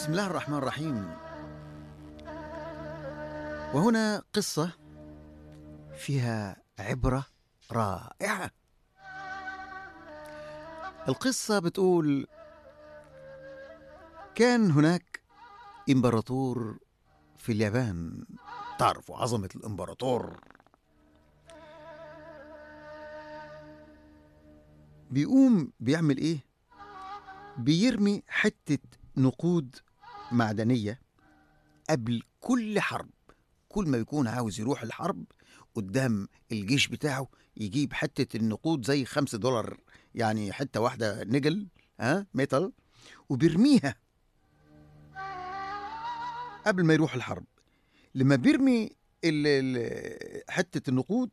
بسم الله الرحمن الرحيم وهنا قصة فيها عبرة رائعة القصة بتقول كان هناك إمبراطور في اليابان تعرفوا عظمة الإمبراطور بيقوم بيعمل إيه؟ بيرمي حتة نقود معدنية قبل كل حرب كل ما يكون عاوز يروح الحرب قدام الجيش بتاعه يجيب حتة النقود زي خمسة دولار يعني حتة واحدة نجل ها ميتال وبيرميها قبل ما يروح الحرب لما بيرمي ال- ال- حتة النقود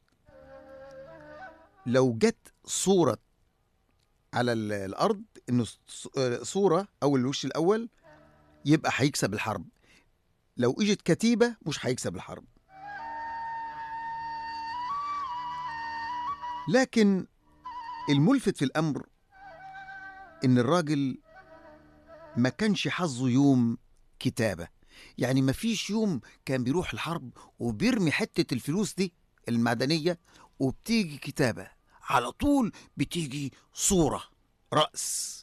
لو جت صورة على ال- الأرض إنه ص- آه، صورة أو الوش الأول يبقى هيكسب الحرب لو اجت كتيبة مش هيكسب الحرب لكن الملفت في الأمر إن الراجل ما كانش حظه يوم كتابة يعني ما فيش يوم كان بيروح الحرب وبيرمي حتة الفلوس دي المعدنية وبتيجي كتابة على طول بتيجي صورة رأس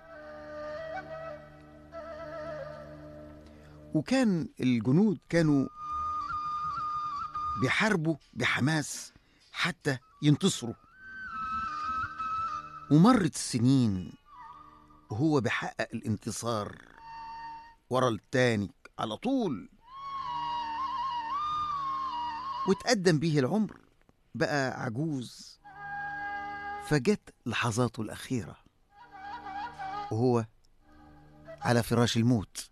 وكان الجنود كانوا بيحاربوا بحماس حتى ينتصروا ومرت السنين وهو بيحقق الانتصار ورا التاني على طول وتقدم بيه العمر بقى عجوز فجت لحظاته الأخيرة وهو على فراش الموت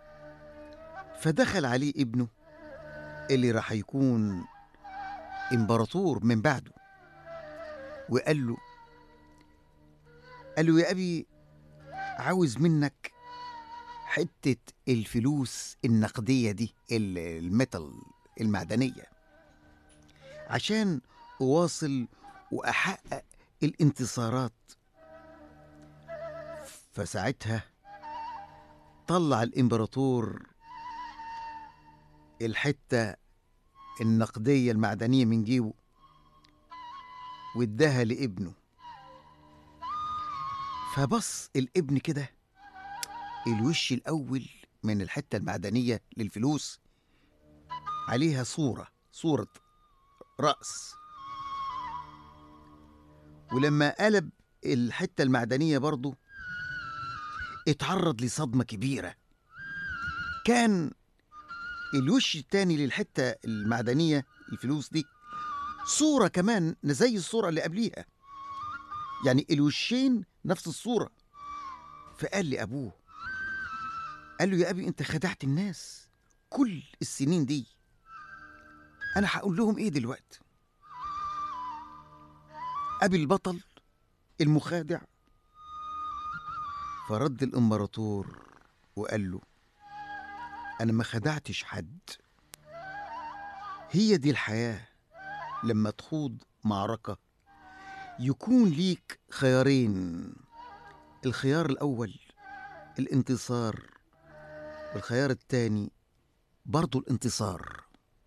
فدخل عليه ابنه اللي راح يكون امبراطور من بعده وقال له قال له يا أبي عاوز منك حتة الفلوس النقدية دي ال- الميتال المعدنية عشان أواصل وأحقق الانتصارات فساعتها طلع الإمبراطور الحتة النقدية المعدنية من جيبه واداها لابنه فبص الابن كده الوش الأول من الحتة المعدنية للفلوس عليها صورة صورة رأس ولما قلب الحتة المعدنية برضه اتعرض لصدمة كبيرة كان الوش التاني للحتة المعدنية الفلوس دي صورة كمان زي الصورة اللي قبليها يعني الوشين نفس الصورة فقال لأبوه قال له يا أبي أنت خدعت الناس كل السنين دي أنا هقول لهم إيه دلوقتي أبي البطل المخادع فرد الإمبراطور وقال له أنا ما خدعتش حد هي دي الحياة لما تخوض معركة يكون ليك خيارين الخيار الأول الانتصار والخيار الثاني برضو الانتصار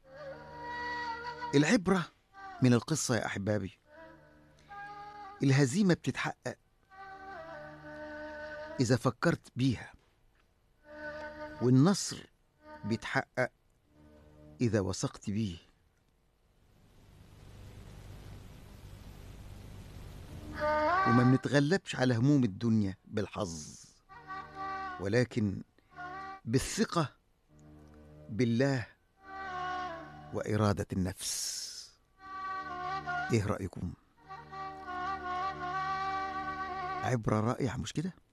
العبرة من القصة يا أحبابي الهزيمة بتتحقق إذا فكرت بيها والنصر بيتحقق إذا وثقت بيه وما بنتغلبش على هموم الدنيا بالحظ ولكن بالثقة بالله وإرادة النفس إيه رأيكم؟ عبرة رائعة مش كده؟